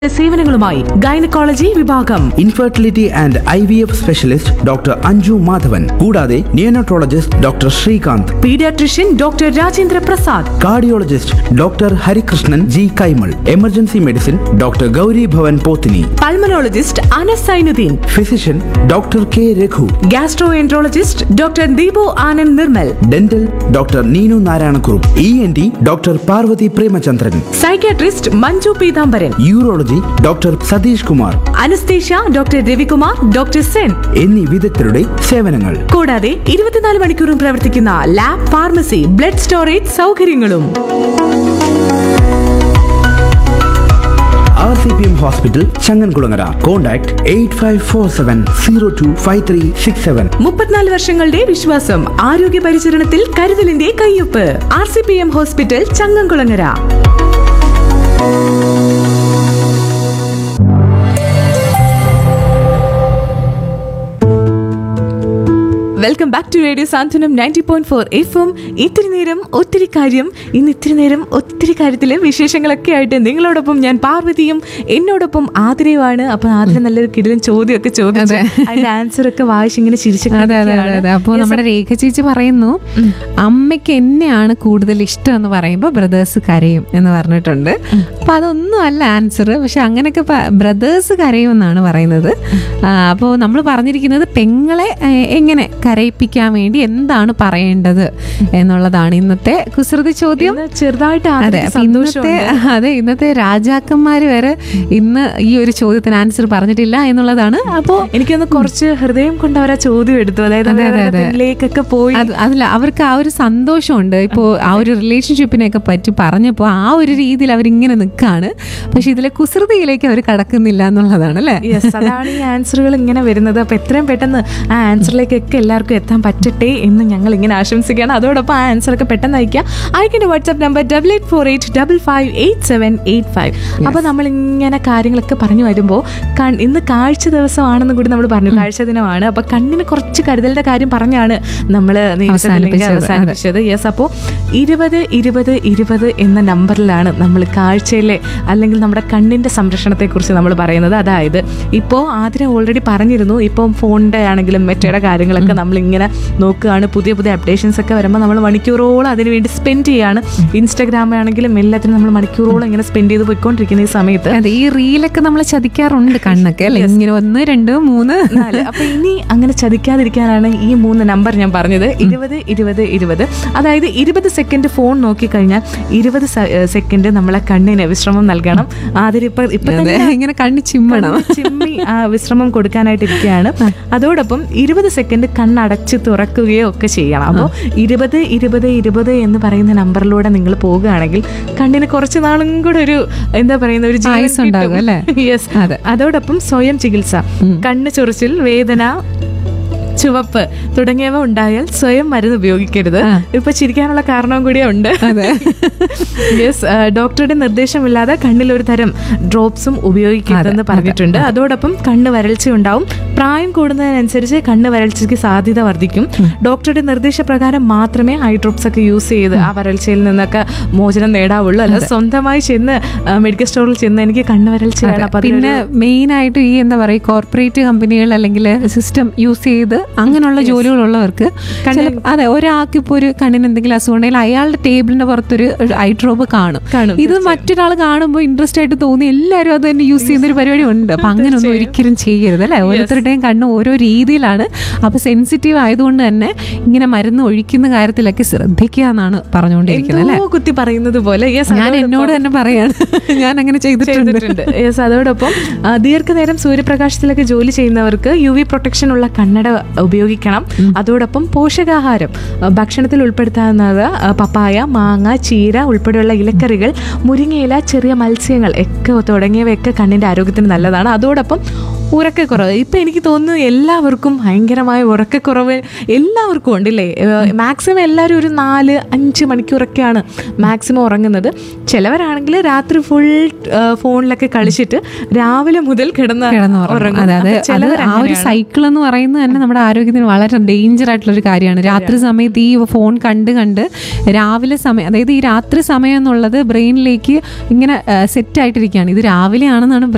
സേവനങ്ങളുമായി gynaecology വിഭാഗം infertility and I V F specialist doctor Anju Madhavan കൂടാതെ neonatologist doctor Srikanth paediatrician doctor Rajendra Prasad cardiologist doctor Harikrishnan G Kaimal emergency medicine doctor Gauri Bhavan Pothini pulmonologist Anas Zainuddin physician doctor K Raghu gastroenterologist doctor Deepu Anand Nirmal dental doctor Neenu Narayanakurup E N T doctor Parvathy Premachandran psychiatrist Manju Peethambaran urology doctor Satheesh Kumar anaesthesia doctor Ravikumar doctor Sen എന്നീ വിദഗ്ധരുടെ സേവനങ്ങൾ കൂടാതെ ഇരുപത്തിനാല് മണിക്കൂറും പ്രവർത്തിക്കുന്ന lab pharmacy blood storage സൗകര്യങ്ങളും R C P M hospital Changankulangara contact eight five four seven zero two five three six seven മുപ്പത്തിനാല് വർഷങ്ങളുടെ വിശ്വാസം ആരോഗ്യ പരിചരണത്തിൽ കരുതലിന്റെ കയ്യൊപ്പ് R C P M hospital Changamkulangara welcome back to radio Santhwanam ninety point four F M ഇത്തിരി നേരം ഒത്തിരി കാര്യം ഇന്ന് ഇത്തിരി നേരം ഒത്തിരി കാര്യത്തിലെ വിശേഷങ്ങളൊക്കെ ആയിട്ട് നിങ്ങളോടൊപ്പം ഞാൻ പാർവതിയും എന്നോടൊപ്പം ആതിരയുമാണ് അപ്പൊ ആതിര നല്ലൊരു കിടിലൻ ചോദ്യമൊക്കെ ചോദിച്ചു അതിന്റെ ആൻസർ ഒക്കെ വായിച്ച് ഇങ്ങനെ അതെ അതെ അതെ അതെ അപ്പോൾ നമ്മുടെ രേഖ ചേച്ചി പറയുന്നു അമ്മയ്ക്ക് എന്നെയാണ് കൂടുതൽ ഇഷ്ടം എന്ന് പറയുമ്പോൾ ബ്രദേഴ്സ് കരയും എന്ന് പറഞ്ഞിട്ടുണ്ട് അപ്പൊ അതൊന്നും അല്ല ആൻസർ പക്ഷെ അങ്ങനെയൊക്കെ ബ്രദേഴ്സ് കരയും എന്നാണ് പറയുന്നത് അപ്പോൾ നമ്മൾ പറഞ്ഞിരിക്കുന്നത് പെങ്ങളെ ആ, എങ്ങനെ കരയിപ്പിക്കാൻ വേണ്ടി എന്താണ് പറയേണ്ടത് എന്നുള്ളതാണ് ഇന്നത്തെ കുസൃതി ചോദ്യം ഇന്ന് ചെറുതായിട്ട് അതെ ആതിരയ്ക്ക് അപ്പൊ ഇന്നത്തെ സന്തോഷമുണ്ട്. അതെ ഇന്നത്തെ രാജാക്കന്മാര് വരെ ഇന്ന് ഈ ഒരു ചോദ്യത്തിന് ആൻസർ പറഞ്ഞിട്ടില്ല എന്നുള്ളതാണ് അപ്പോ എനിക്കൊന്ന് കുറച്ച് ഹൃദയം കൊണ്ട് അവർ ആ ചോദ്യം എടുത്തു അതായത് അതെ, അവര് അതെ, അവരുടെ അതെ. പിന്നിലേക്കൊക്കെ പോയി അത് അതില്ല അവർക്ക് ആ ഒരു സന്തോഷമുണ്ട് ഇപ്പോൾ ആ ഒരു റിലേഷൻഷിപ്പിനെയൊക്കെ പറ്റി പറഞ്ഞപ്പോൾ ആ ഒരു രീതിയിൽ അവരിങ്ങനെ നിൽക്കാണ് പക്ഷെ ഇതിലെ കുസൃതിയിലേക്ക് അവർ കടക്കുന്നില്ല എന്നുള്ളതാണ് അല്ലേ യെസ് അതാണ് ഈ ആൻസറുകൾ ഇങ്ങനെ വരുന്നത് അപ്പൊ എത്രയും പെട്ടെന്ന് ആ ആൻസറിലേക്കൊക്കെ എല്ലാവർക്കും എത്താൻ പറ്റട്ടെ എന്ന് ഞങ്ങൾ ഇങ്ങനെ ആശംസിക്കുകയാണ് അതോടൊപ്പം ആ ആൻസർ ഒക്കെ പെട്ടെന്ന് അയക്കുക അയക്കേണ്ട WhatsApp number double eight four eight double five eight seven eight five അപ്പൊ നമ്മൾ ഇങ്ങനെ കാര്യങ്ങളൊക്കെ പറഞ്ഞു വരുമ്പോൾ ഇന്ന് കാഴ്ച ദിവസമാണെന്ന് കൂടി നമ്മൾ പറഞ്ഞു കാഴ്ച ദിനമാണ് അപ്പൊ കണ്ണിന് കുറച്ച് കരുതലിന്റെ കാര്യം പറഞ്ഞാണ് നമ്മൾ അവസാനിപ്പിച്ചത്, അവസാനിപ്പിച്ചത് യെസ് അപ്പോൾ ഇരുപത് ഇരുപത് ഇരുപത് എന്ന നമ്പറിലാണ് നമ്മൾ കാഴ്ചയിലെ അല്ലെങ്കിൽ നമ്മുടെ കണ്ണിന്റെ സംരക്ഷണത്തെക്കുറിച്ച് നമ്മൾ പറയുന്നത് അതായത് ഇപ്പോൾ ആദ്യം ഓൾറെഡി പറഞ്ഞിരുന്നു ഇപ്പോൾ ഫോണിന്റെ ആണെങ്കിലും മറ്റേടെ കാര്യങ്ങളൊക്കെ നമ്മൾ ഇങ്ങനെ നോക്കുകയാണ് പുതിയ പുതിയ അപ്ഡേഷൻസ് ഒക്കെ വരുമ്പോൾ നമ്മൾ മണിക്കൂറോളം അതിന് വേണ്ടി സ്പെൻഡ് ചെയ്യാണ് ഇൻസ്റ്റാഗ്രാം ആണെങ്കിലും എല്ലാത്തിനും നമ്മൾ മണിക്കൂറോളം ഇങ്ങനെ സ്പെൻഡ് ചെയ്ത് പോയിക്കൊണ്ടിരിക്കുന്ന ഈ സമയത്ത് അതെ ഈ റീലൊക്കെ നമ്മൾ ചതിക്കാറുണ്ട് കണ്ണൊക്കെ അല്ലെ ഇങ്ങനെ ഒന്ന് രണ്ട് മൂന്ന് നാല് അപ്പൊ ഇനി അങ്ങനെ ചതിക്കാതിരിക്കാനാണ് ഈ മൂന്ന് നമ്പർ ഞാൻ പറഞ്ഞത് ഇരുപത് ഇരുപത് ഇരുപത് അതായത് ഇരുപത് സെക്കൻഡ് ഫോൺ നോക്കിക്കഴിഞ്ഞാൽ ഇരുപത് സെക്കൻഡ് നമ്മളെ കണ്ണിന് വിശ്രമം നൽകണം ആതിരിപ്പ ഇപ്പൊ അതെ ഇങ്ങനെ കണ്ണി ചിമ്മണം കണ്ണ് ചിമ്മി ആ വിശ്രമം കൊടുക്കാനായിട്ട് ഇരിക്കുകയാണ് അതോടൊപ്പം ഇരുപത് സെക്കൻഡ് കണ്ണടച്ച് തുറക്കുകയോ ഒക്കെ ചെയ്യണം അപ്പോൾ ഇരുപത് ഇരുപത് ഇരുപത് എന്ന് പറയുന്ന നമ്പറിലൂടെ നിങ്ങൾ പോവുകയാണെങ്കിൽ കണ്ണിന് കുറച്ച് നാളും കൂടെ ഒരു എന്താ പറയുന്ന ഒരു ജീവൻ ആയുസ്സ് ഉണ്ടാകും കിട്ടും. അല്ലേ? യെസ് അതെ. അതോടൊപ്പം സ്വയം ചികിത്സ കണ്ണ് ചൊറിച്ചിൽ വേദന ചുവപ്പ് തുടങ്ങിയവ ഉണ്ടായാൽ സ്വയം മരുന്ന് ഉപയോഗിക്കരുത് ആ. ഇപ്പൊ ചിരിക്കാനുള്ള കാരണവും കൂടിയേ ഉണ്ട് അതെ യെസ് ഡോക്ടറുടെ നിർദ്ദേശമില്ലാതെ കണ്ണിൽ ഒരു തരം ഡ്രോപ്സും ഉപയോഗിക്കരുതെന്ന് പറഞ്ഞിട്ടുണ്ട് അതോടൊപ്പം കണ്ണ് വരൾച്ച ഉണ്ടാവും പ്രായം കൂടുന്നതിനനുസരിച്ച് കണ്ണ് വരൾച്ചയ്ക്ക് സാധ്യത വർദ്ധിക്കും ഡോക്ടറുടെ നിർദ്ദേശപ്രകാരം മാത്രമേ ഐ ഡ്രോപ്സ് ഒക്കെ യൂസ് ചെയ്ത് ആ വരൾച്ചയിൽ നിന്നൊക്കെ മോചനം നേടാവുള്ളൂ അല്ല സ്വന്തമായി ചെന്ന് മെഡിക്കൽ സ്റ്റോറിൽ ചെന്ന് എനിക്ക് കണ്ണ് വരൾച്ചയാണ് അപ്പൊ പിന്നെ മെയിൻ ആയിട്ട് ഈ എന്താ പറയുക കോർപ്പറേറ്റ് കമ്പനികൾ അല്ലെങ്കിൽ സിസ്റ്റം യൂസ് ചെയ്ത് അങ്ങനെയുള്ള ജോലികളുള്ളവർക്ക് ചിലപ്പോ- അതെ ഒരാൾക്ക് ഇപ്പോൾ ഒരു കണ്ണിന് എന്തെങ്കിലും അസുഖം ഉണ്ടെങ്കിൽ അയാളുടെ ടേബിളിന്റെ പുറത്തൊരു ഐ ഡ്രോപ്പ് കാണും കാണും, ഇത് മറ്റൊരാൾ കാണുമ്പോൾ ഇൻട്രസ്റ്റ് ആയിട്ട് തോന്നി എല്ലാവരും അത് തന്നെ യൂസ് ചെയ്യുന്ന ഒരു പരിപാടി ഉണ്ട് അപ്പൊ അങ്ങനെയൊന്നും ഒരിക്കലും ചെയ്യരുത് അല്ലെ ഓരോരുത്തരുടെയും കണ്ണ് ഓരോ രീതിയിലാണ് അപ്പൊ സെൻസിറ്റീവ് ആയതുകൊണ്ട് തന്നെ ഇങ്ങനെ മരുന്ന് ഒഴിക്കുന്ന കാര്യത്തിലൊക്കെ ശ്രദ്ധിക്കുക എന്നാണ് പറഞ്ഞുകൊണ്ടിരിക്കുന്നത് അല്ലെ എന്തോ കുത്തി പറയുന്നത് പോലെ യെസ് ഞാൻ എന്നോട് തന്നെ പറയാണ് ഞാൻ അങ്ങനെ ചെയ്തിട്ടുണ്ട് ചെയ്തിട്ടുണ്ട് യെസ് അതോടൊപ്പം ആ, ദീർഘനേരം സൂര്യപ്രകാശത്തിലൊക്കെ ജോലി ചെയ്യുന്നവർക്ക് യു വി പ്രൊട്ടക്ഷൻ ഉള്ള കണ്ണട ഉപയോഗിക്കണം അതോടൊപ്പം പോഷകാഹാരം ആ, ഭക്ഷണത്തിൽ ഉൾപ്പെടുത്താവുന്നത് ആ, പപ്പായ മാങ്ങ ചീര ഉൾപ്പെടെയുള്ള ഇലക്കറികൾ മുരിങ്ങയില ചെറിയ മത്സ്യങ്ങൾ ഒക്കെ തുടങ്ങിയവയൊക്കെ കണ്ണിന്റെ ആരോഗ്യത്തിന് നല്ലതാണ് അതോടൊപ്പം ഉറക്കക്കുറവ് ഇപ്പൊ എനിക്ക് തോന്നുന്നു എല്ലാവർക്കും ഭയങ്കരമായ ഉറക്കക്കുറവ് എല്ലാവർക്കും ഉണ്ടല്ലേ മാക്സിമം എല്ലാവരും ഒരു നാല് അഞ്ച് മണിക്കൂറൊക്കെയാണ് മാക്സിമം ഉറങ്ങുന്നത് ചിലവരാണെങ്കിൽ രാത്രി ഫുൾ ഫോണിലൊക്കെ കളിച്ചിട്ട് രാവിലെ മുതൽ കിടന്ന് കിടന്നുറങ്ങും ഉറങ്ങും. അതെ അതെ അപ്പൊ അത് ചിലവർ ആ ഒരു അങ്ങനെയാണ്. സൈക്കിൾ എന്ന് പറയുന്നത് തന്നെ നമ്മുടെ ആരോഗ്യത്തിന് വളരെ ഡേഞ്ചർ ആയിട്ടുള്ള ഒരു കാര്യമാണ് രാത്രി സമയത്ത് ഈ ഫോൺ കണ്ട് കണ്ട് രാവിലെ സമയം അതായത് ഈ രാത്രി സമയം എന്നുള്ളത് ബ്രെയിനിലേക്ക് ഇങ്ങനെ സെറ്റ് ആയിട്ടിരിക്കുകയാണ് ഇത് രാവിലെ ആണെന്നാണ്